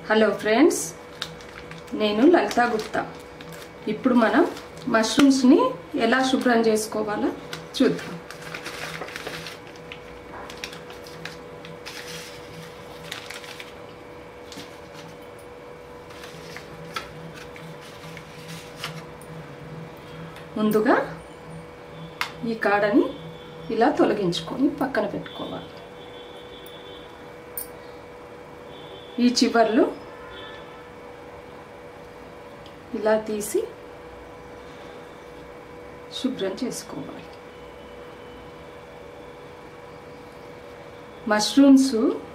hello friends నేను లలితా గుప్తా ఇప్పుడు మనం మష్రూమ్స్ని ఎలా శుభ్రం చేసుకోవాలో చూద్దాం ముందుగా ఈ కాడని ఇలా తొలగించుకొని పక్కన పెట్టుకోవాలి ఈ చివర్లు ఇలా తీసి శుభ్రం చేసుకోవాలి మష్రూమ్స్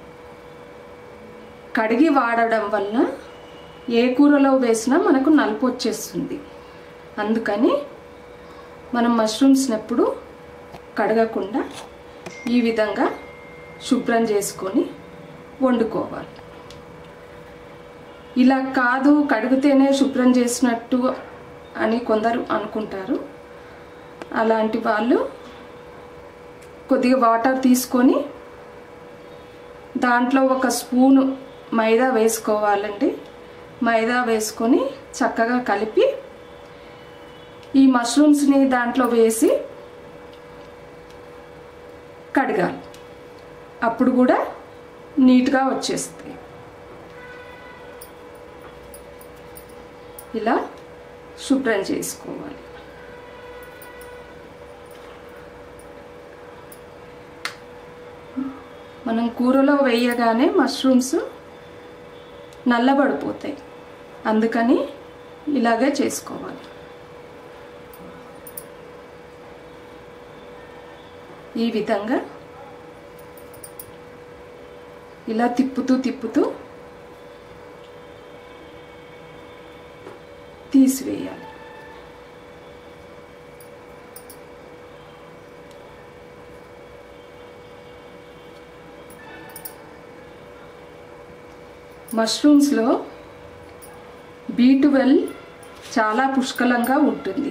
కడిగి వాడడం వలన ఏ కూరలో వేసినా మనకు నలుపు వచ్చేస్తుంది అందుకని మనం మష్రూమ్స్ని ఎప్పుడు కడగకుండా ఈ విధంగా శుభ్రం చేసుకొని వండుకోవాలి ఇలా కాదు కడిగితేనే శుభ్రం చేసినట్టు అని కొందరు అనుకుంటారు అలాంటి వాళ్ళు కొద్దిగా వాటర్ తీసుకొని దాంట్లో ఒక స్పూను మైదా వేసుకోవాలండి మైదా వేసుకొని చక్కగా కలిపి ఈ మష్రూమ్స్ని దాంట్లో వేసి కడగాలి అప్పుడు కూడా నీట్గా వచ్చేస్తాయి ఇలా శుభ్రం చేసుకోవాలి మనం కూరలో వేయగానే మష్రూమ్స్ నల్లబడిపోతాయి అందుకని ఇలాగే చేసుకోవాలి ఈ విధంగా ఇలా తిప్పుతూ తిప్పుతూ తీసివేయాలి మష్రూమ్స్లో బీ ట్వెల్వ్ చాలా పుష్కలంగా ఉంటుంది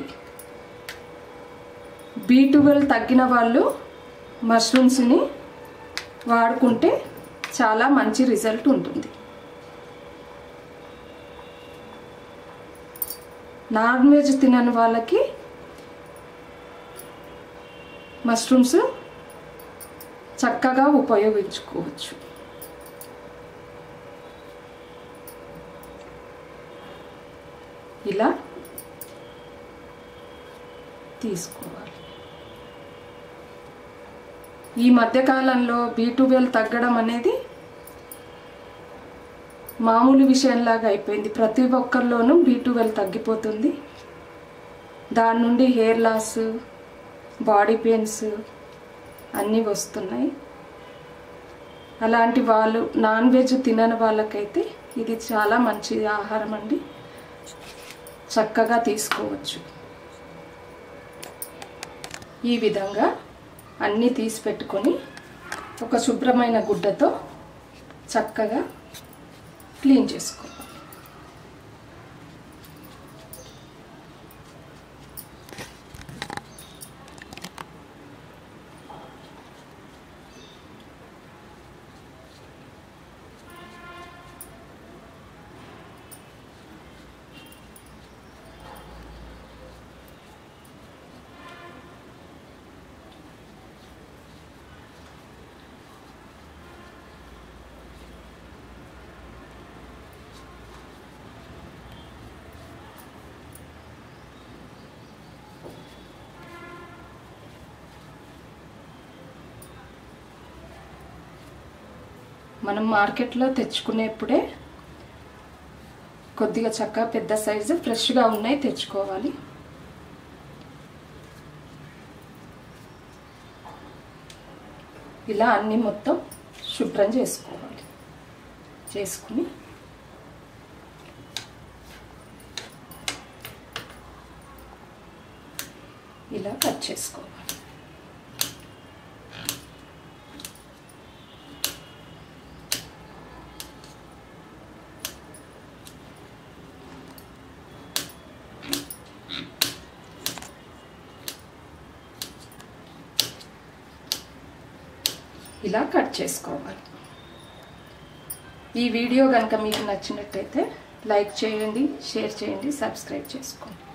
బీ ట్వెల్వ్ తగ్గిన వాళ్ళు మష్రూమ్స్ని వాడుకుంటే చాలా మంచి రిజల్ట్ ఉంటుంది నాన్ వెజ్ తినని వాళ్ళకి మష్రూమ్స్ చక్కగా ఉపయోగించుకోవచ్చు ఇలా తీసుకోవాలి ఈ మధ్యకాలంలో బీ ట్వెల్వ్ తగ్గడం అనేది మామూలు విషయంలాగా అయిపోయింది ప్రతి ఒక్కరిలోనూ బీ ట్వెల్వ్ తగ్గిపోతుంది దాని నుండి హెయిర్ లాస్ బాడీ పెయిన్స్ అన్నీ వస్తున్నాయి అలాంటి వాళ్ళు నాన్ వెజ్ తినని వాళ్ళకైతే ఇది చాలా మంచి ఆహారం అండి చక్కగా తీసుకోవచ్చు ఈ విధంగా అన్నీ తీసి పెట్టుకొని ఒక శుభ్రమైన గుడ్డతో చక్కగా క్లీన్ చేసుకోవాలి మనం మార్కెట్లో తెచ్చుకునేప్పుడే కొద్దిగా చక్కగా పెద్ద సైజు ఫ్రెష్గా ఉన్నాయి తెచ్చుకోవాలి ఇలా అన్నీ మొత్తం శుభ్రం చేసుకోవాలి చేసుకుని ఇలా కట్ చేసుకోవాలి ఇలా కట్ చేసుకోవాలి ఈ వీడియో కనుక మీకు నచ్చినట్టయితే లైక్ చేయండి షేర్ చేయండి సబ్స్క్రైబ్ చేసుకోండి